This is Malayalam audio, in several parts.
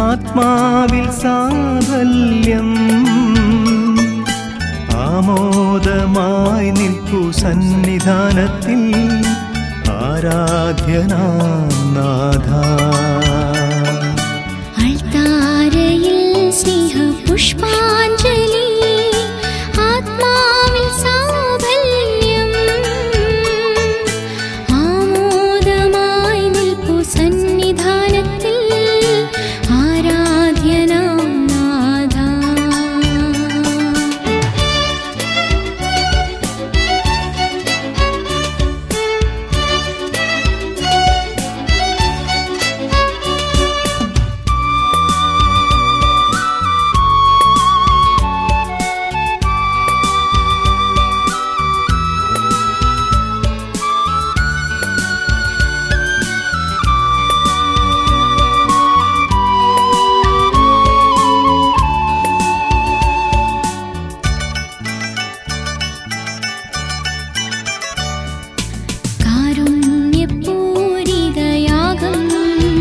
ആത്മാവിൽ സാഫല്യം ആമോദമായി നിൽക്കൂ സന്നിധാനത്തിൽ ആരാധ്യനാം നാഥ അൾത്താരയിൽ സ്നേഹപുഷ്പാഞ്ജലി ആത്മാവിൽ സാഫല്യം ആമോദമായി നിൽപ്പു സന്നിധാനത്തിൽ ആരാധ്യനാം നാഥ കാരുണ്യപൂരിതയാഗം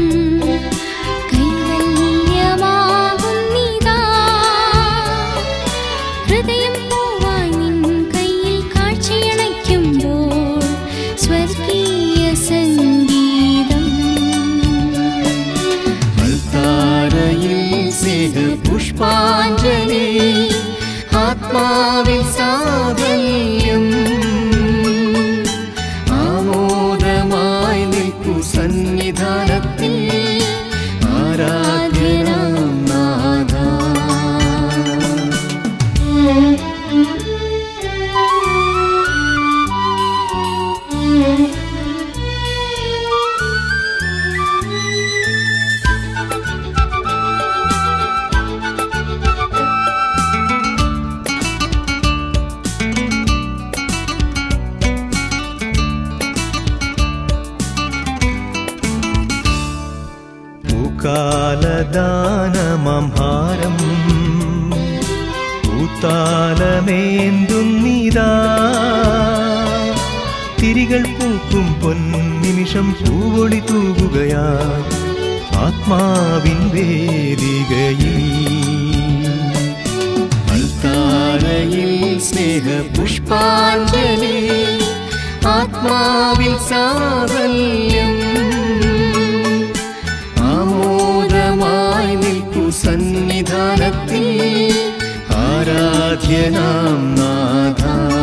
കൈവല്യമാകുന്നിതാ ഹൃദയം പൂവായി നിൻ കയ്യിൽ കാഴ്ചയണയ്ക്കുമ്പോൾ സ്വർഗീയ സംഗീതം അൾത്താരയിൽ സ്നേഹപുഷ്പാഞ്ജലി ആത്മാവിൽ സാഫല്യം ആമോദമായി നിൽക്കൂ സന്നിധാനത്തിൽ ആരാധ്യനാം നാഥ പൂക്കാലദാനമംഹാരം പൂത്താലമേന്തുന്നിതാ തിരികൾ പൂക്കും പൊന്നിമിഷം പൂവൊളി തൂകുകയായി ആത്മാവിൻ വേദികയിൽ അൽത്താരയിൽ സ്നേഹപുഷ്പാഞ്ജലി ആത്മാവിൽ സാഫല്യം ആമോദമായി നിൽക്കൂ സന്നിധാനത്തിൽ ആരാധ്യനാം നാഥ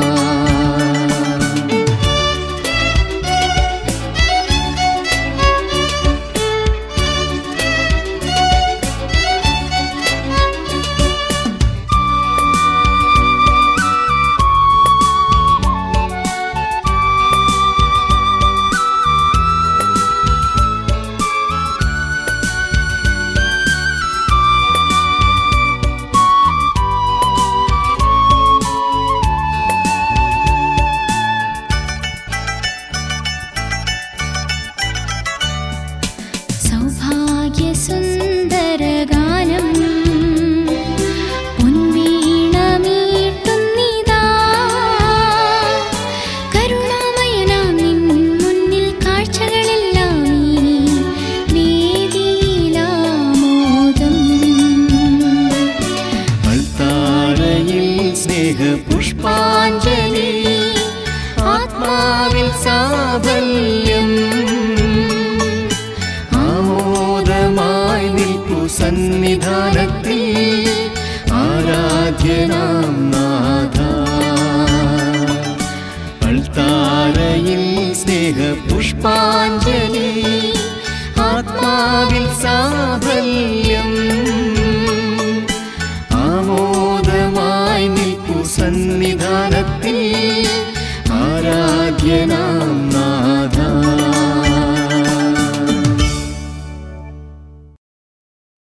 സൗഭാഗ്യസുന്ദരഗാനം പൊൻവീണമീട്ടുന്നിതാ കരുണാമയനാം നിൻ മുന്നിൽ കാഴ്ചകളെല്ലാം ഈ വേദിയിലാമോദം അൾത്താരയിൽ സ്നേഹപുഷ്പാഞ്ജലി ആത്മാവിൽ സാഫല്യം ആമോദമായി നിൽക്കൂ സന്നിധാനത്തിൽ ആരാധ്യനാം നാഥ അൾത്താരയിൽ സ്നേഹപുഷ്പാഞ്ജലി ആത്മാവിൽ